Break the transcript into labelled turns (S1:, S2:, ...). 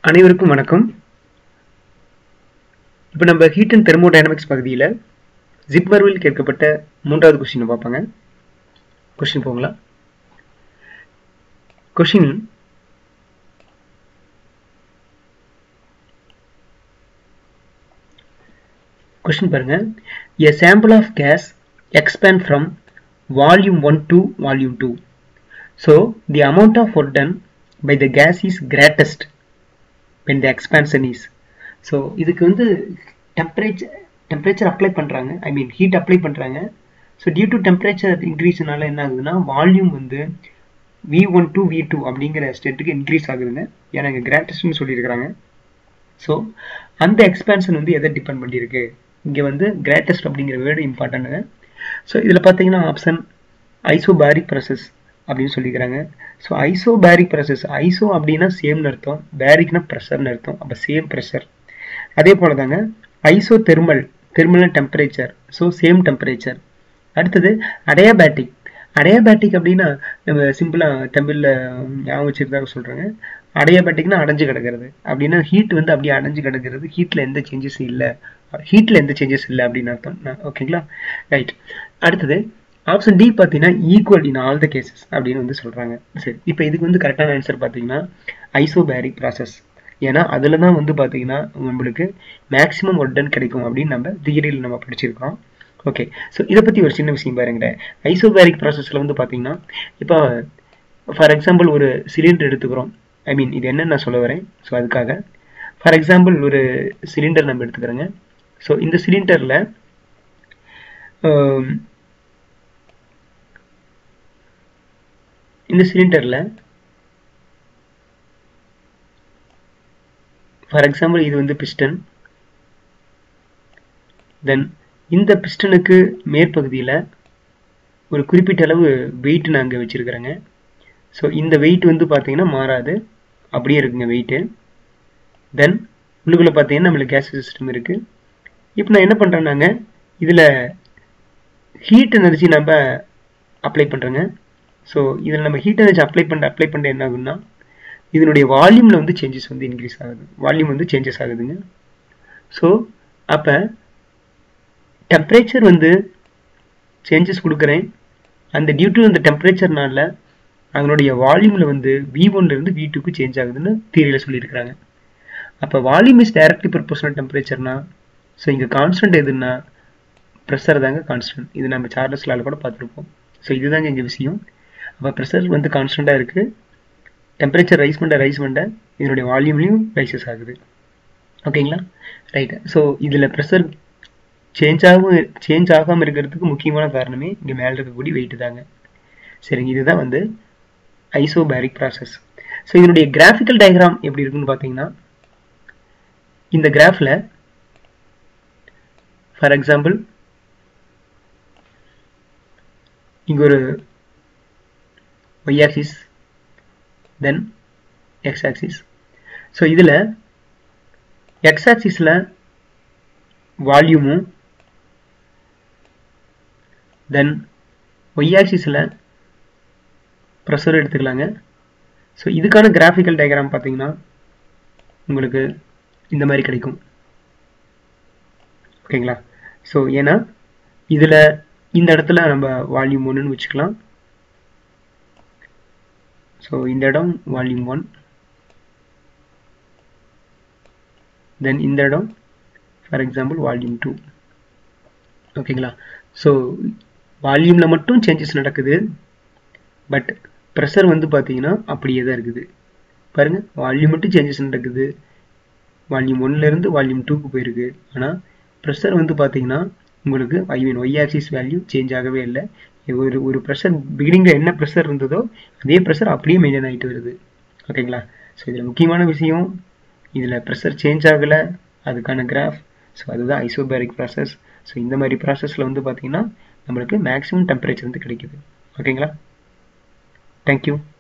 S1: அனைவருக்கும் வணக்கம் இப்போ நம்ம ஹீட் அண்ட் தெர்மோடைனமிக்ஸ் பகுதியில் ஜிப்மர்வில் கேட்கப்பட்ட மூன்றாவது கொஸ்டினை பார்ப்பாங்க கொஸ்டின் போங்களா கொஸ்டின் கொஸ்டின் பாருங்க a sample of gas expand from volume 1 to volume 2 so the amount of work done by the gas is greatest when the expansion is so இதுக்கு வந்து temperature temperature apply பண்ணுறாங்க I mean heat apply பண்ணுறாங்க so due to temperature இன்க்ரீஸ்னால என்ன ஆகுதுன்னா volume வந்து V one to V two அப்படிங்கிற ஸ்டேட்டுக்கு இன்க்ரீஸ் ஆகுதுங்க ஏன்னா இங்கே கிராட்டஸ்ட்னு சொல்லியிருக்கிறாங்க ஸோ அந்த எக்ஸ்பேன்ஷன் வந்து எதை டிபெண்ட் பண்ணியிருக்கு இங்கே வந்து கிரேட்டஸ்ட் அப்படிங்கிற வேர்டு இம்பார்ட்டன்ட்டுங்க ஸோ இதில் பார்த்தீங்கன்னா ஆப்ஷன் ஐசோபாரிக் ப்ராசஸ் அப்படின்னு சொல்லிக்கிறாங்க ஸோ ஐசோபேரிக் ப்ரெஷர்ஸ் ஐசோ அப்படின்னா சேம்னு அர்த்தம் பேரிக்னா ப்ரெஷர்னு அர்த்தம் அப்போ சேம் ப்ரெஷர் அதே போல தாங்க isothermal thermal temperature so same temperature அடுத்தது அடையாபேட்டிக் அடையாபேட்டிக் அப்படின்னா நம்ம சிம்பிளாக தமிழில் ஞாபகம் வச்சுருக்காக சொல்கிறாங்க அடையாபேட்டிக்னா அடைஞ்சு கிடக்கிறது அப்படின்னா ஹீட் வந்து அப்படியே அடைஞ்சு கிடக்கிறது ஹீட்டில் எந்த சேஞ்சஸும் இல்லை ஹீட்டில் எந்த சேஞ்சஸ் இல்லை அப்படின்னு அர்த்தம் ஓகேங்களா ரைட் அடுத்தது ஆப்ஷன் டி பார்த்தீங்கன்னா equal in all the cases அப்படின்னு வந்து சொல்கிறாங்க சரி இப்போ இதுக்கு வந்து கரெக்டான ஆன்சர் பார்த்தீங்கன்னா ஐசோபேரிக் ப்ராசஸ் ஏன்னா அதில் தான் வந்து பார்த்தீங்கன்னா நம்மளுக்கு மேக்ஸிமம் ஒர்டன் கிடைக்கும் அப்படின்னு நம்ம தியரியில் நம்ம படிச்சிருக்கோம் ஓகே ஸோ இதை பற்றி ஒரு சின்ன விஷயம் பாருங்க ஐசோபேரிக் ப்ராசஸில் வந்து பார்த்தீங்கன்னா இப்போ ஃபார் எக்ஸாம்பிள் ஒரு சிலிண்டர் எடுத்துக்கிறோம் ஐ மீன் இது என்னன்னு நான் சொல்ல வரேன் ஸோ அதுக்காக ஃபார் எக்ஸாம்பிள் ஒரு சிலிண்டர் நம்ம எடுத்துக்கிறோங்க ஸோ இந்த சிலிண்டரில் இந்த சிலிண்டரில் ஃபார் எக்ஸாம்பிள் இது வந்து பிஸ்டன் தென் இந்த பிஸ்டனுக்கு மேற்பகுதியில் ஒரு குறிப்பிட்ட அளவு வெயிட் நான் அங்கே வச்சுருக்கிறேங்க ஸோ இந்த வெயிட் வந்து பார்த்தீங்கன்னா மாறாது அப்படியே இருக்குங்க வெயிட்டு தென் உள்ளுக்குள்ளே பார்த்தீங்கன்னா நம்மளுக்கு கேஸ் சிஸ்டம் இருக்குது இப்போ நான் என்ன பண்ணுறேன்னாங்க இதில் ஹீட் எனர்ஜி நம்ம அப்ளை பண்ணுறேங்க ஸோ இதில் நம்ம ஹீட் எனர்ஜி அப்ளை பண்ண அப்ளை பண்ண என்ன ஆகுதுன்னா இதனுடைய வால்யூமில் வந்து சேஞ்சஸ் வந்து இன்க்ரீஸ் ஆகுது வால்யூம் வந்து சேஞ்சஸ் ஆகுதுங்க ஸோ அப்போ டெம்பரேச்சர் வந்து சேஞ்சஸ் கொடுக்குறேன் அந்த டியூ டு அந்த டெம்பரேச்சர்னால அதனுடைய வால்யூமில் வந்து வி ஒன்லேருந்து வி டூக்கு சேஞ்ச் ஆகுதுன்னு தியரியில் சொல்லியிருக்கிறாங்க அப்போ வால்யூம் இஸ் டைரக்ட்லி ப்ரொபோஷனல் டெம்பரேச்சர்னா ஸோ இங்கே கான்ஸ்டன்ட் எதுன்னா ப்ரெஷர் தாங்க கான்ஸ்டன்ட் இது நம்ம சார்லஸ் லால கூட பார்த்துருப்போம் ஸோ இதுதாங்க இங்கே விஷயம் அப்போ ப்ரெஷர் வந்து கான்ஸ்டண்ட்டாக இருக்குது டெம்பரேச்சர் ரைஸ் பண்ண ரைஸ் பண்ண இதனுடைய வால்யூம்லையும் ரைசஸ் ஆகுது ஓகேங்களா ரைட்டு ஸோ இதில் ப்ரெஷர் சேஞ்ச் ஆகும் சேஞ்ச் ஆகாமல் இருக்கிறதுக்கு முக்கியமான காரணமே இங்கே மேலே இருக்கக்கூடிய வெயிட்டு தாங்க சரிங்க இதுதான் வந்து ஐசோபேரிக் ப்ராசஸ் ஸோ இதனுடைய கிராஃபிக்கல் டயக்ராம் எப்படி இருக்குன்னு பார்த்தீங்கன்னா இந்த கிராஃபில் ஃபார் எக்ஸாம்பிள் இங்கே ஒரு Y axis then X axis so இதில் எக்ஸ் ஆக்சிஸில் வால்யூமும் தென் ஒய் ஆக்சிஸில் ப்ரெஷர் எடுத்துக்கலாங்க ஸோ இதுக்கான கிராஃபிக்கல் டயக்ராம் பார்த்தீங்கன்னா உங்களுக்கு இந்த மாதிரி கிடைக்கும் ஓகேங்களா ஸோ ஏன்னா இதில் இந்த இடத்துல நம்ம வால்யூம் ஒன்றுன்னு வச்சுக்கலாம் ஸோ இந்த இடம் வால்யூம் ஒன் தென் இந்த இடம் ஃபார் எக்ஸாம்பிள் வால்யூம் டூ ஓகேங்களா ஸோ வால்யூமில் மட்டும் சேஞ்சஸ் நடக்குது பட் ப்ரெஷர் வந்து பார்த்தீங்கன்னா அப்படியே தான் இருக்குது பாருங்கள் வால்யூம் மட்டும் சேஞ்சஸ் நடக்குது வால்யூம் ஒன்லேருந்து வால்யூம் டூக்கு போயிருக்கு ஆனால் ப்ரெஷர் வந்து பார்த்தீங்கன்னா உங்களுக்கு I mean Y axis value change ஆகவே இல்லை ஒரு ஒரு ப்ரெஷர் பிகினிங்கில் என்ன ப்ரெஷர் இருந்ததோ அதே ப்ரெஷர் அப்படியே மெயின்டைன் ஆகிட்டு வருது ஓகேங்களா ஸோ இதில் முக்கியமான விஷயம் இதில் ப்ரெஷர் சேஞ்ச் ஆகலை அதுக்கான கிராஃப் ஸோ அதுதான் ஐசோபேரிக் ப்ராசஸ் ஸோ இந்த மாதிரி ப்ராசஸில் வந்து பார்த்தீங்கன்னா நம்மளுக்கு மேக்ஸிமம் டெம்பரேச்சர் வந்து கிடைக்குது ஓகேங்களா தேங்க்யூ